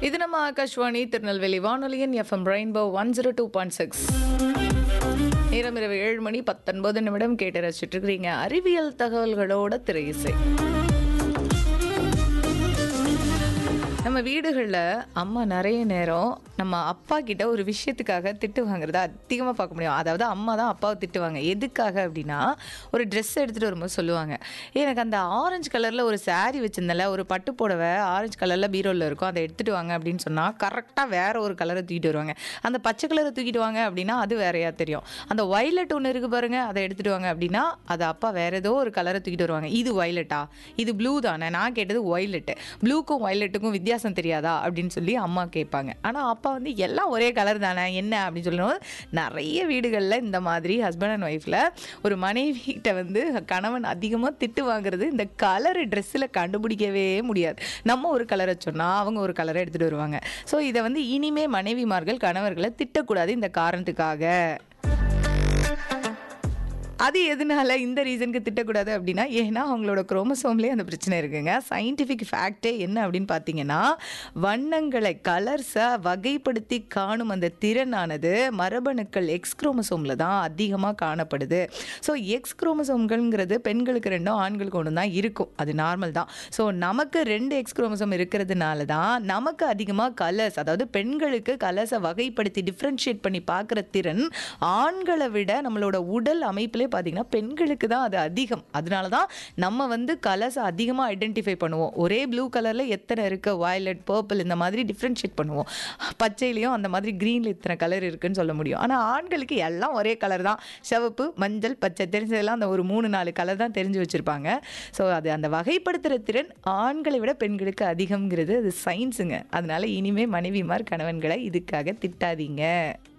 இது நம்ம ஆகாஷ்வாணி திருநெல்வேலி வானொலியின் FM rainbow one zero two point six நேரம் இரவு ஏழு மணி பத்தொன்பது நிமிடம் கேட்டு ரசிச்சுட்டு இருக்கிறீங்க அறிவியல் தகவல்களோட திரை இசை நம்ம வீடுகளில் அம்மா நிறைய நேரம் நம்ம அப்பா கிட்ட ஒரு விஷயத்துக்காக திட்டு வாங்குறத அதிகமாக பார்க்க முடியும் அதாவது அம்மா தான் அப்பாவை திட்டுவாங்க எதுக்காக அப்படின்னா ஒரு ட்ரெஸ் எடுத்துகிட்டு வரும்போது சொல்லுவாங்க எனக்கு அந்த ஆரஞ்சு கலரில் ஒரு saree வச்சிருந்தல ஒரு பட்டு புடவை ஆரஞ்சு கலரில் பீரோவில் இருக்கும் அதை எடுத்துகிட்டு வாங்க அப்படின்னு சொன்னால் கரெக்டாக வேற ஒரு கலரை தூக்கிட்டு வருவாங்க அந்த பச்சை கலரை தூக்கிட்டு வாங்க அப்படின்னா அது வேறையா தெரியும் அந்த வயலட் ஒன்று இருக்கு பாருங்க அதை எடுத்துட்டு வாங்க அப்படின்னா அது அப்பா வேற ஏதோ ஒரு கலரை தூக்கிட்டு வருவாங்க இது வயலட்டா இது ப்ளூ தானே நான் கேட்டது வயலட்டு ப்ளூக்கும் வயலட்டுக்கும் வித்தியாசம் தெரியாதா அப்படின்னு சொல்லி அம்மா கேட்பாங்க ஆனால் அப்பா வந்து எல்லாம் ஒரே கலர் தானே என்ன அப்படின்னு சொல்லும்போது நிறைய வீடுகளில் இந்த மாதிரி ஹஸ்பண்ட் அண்ட் ஒய்ஃபில் ஒரு மனைவிகிட்ட வந்து கணவன் அதிகமாக திட்டு வாங்குறது இந்த கலர் ட்ரெஸ்ஸில் கண்டுபிடிக்கவே முடியாது நம்ம ஒரு கலரை சொன்னால் அவங்க ஒரு கலரை எடுத்துகிட்டு வருவாங்க ஸோ இதை வந்து இனிமே மனைவிமார்கள் கணவர்களை திட்டக்கூடாது இந்த காரணத்துக்காக அது எதனால இந்த ரீசனுக்கு திட்டக்கூடாது அப்படின்னா ஏன்னா அவங்களோட குரோமசோம்லேயே அந்த பிரச்சனை இருக்குங்க சயின்டிஃபிக் ஃபேக்டே என்ன அப்படின்னு பார்த்தீங்கன்னா வண்ணங்களை கலர்ஸை வகைப்படுத்தி காணும் அந்த திறனானது மரபணுக்கள் எக்ஸ் குரோமசோமில் தான் அதிகமாக காணப்படுது ஸோ எக்ஸ் குரோமசோம்கள்ங்கிறது பெண்களுக்கு ரெண்டும் ஆண்களுக்கு ஒன்று தான் இருக்கும் அது நார்மல் தான் ஸோ நமக்கு ரெண்டு எக்ஸ் குரோமசோம் இருக்கிறதுனால தான் நமக்கு அதிகமாக கலர்ஸ் அதாவது பெண்களுக்கு கலர்ஸை வகைப்படுத்தி டிஃப்ரென்ஷியேட் பண்ணி பார்க்குற திறன் ஆண்களை விட நம்மளோட உடல் அமைப்பிலே பார்த்தீங்கன்னா பெண்களுக்கு தான் அது அதிகம் அதனால தான் நம்ம வந்து கலர்ஸை அதிகமாக ஐடென்டிஃபை பண்ணுவோம் ஒரே ப்ளூ கலரில் எத்தனை இருக்கு வயலட் பர்பிள் இந்த மாதிரி டிஃப்ரென்ஷியேட் பண்ணுவோம் பச்சையிலையும் அந்த மாதிரி க்ரீனில் இத்தனை கலர் இருக்குன்னு சொல்ல முடியும் ஆனால் ஆண்களுக்கு எல்லாம் ஒரே கலர் தான் சிவப்பு மஞ்சள் பச்சை தெரிஞ்சதெல்லாம் அந்த ஒரு மூணு நாலு கலர் தான் தெரிஞ்சு வச்சுருப்பாங்க ஸோ அது அந்த வகைப்படுத்துகிற திறன் ஆண்களை விட பெண்களுக்கு அதிகம்ங்கிறது அது சயின்ஸுங்க அதனால இனிமே மனைவிமார் கணவன்களை இதுக்காக திட்டாதீங்க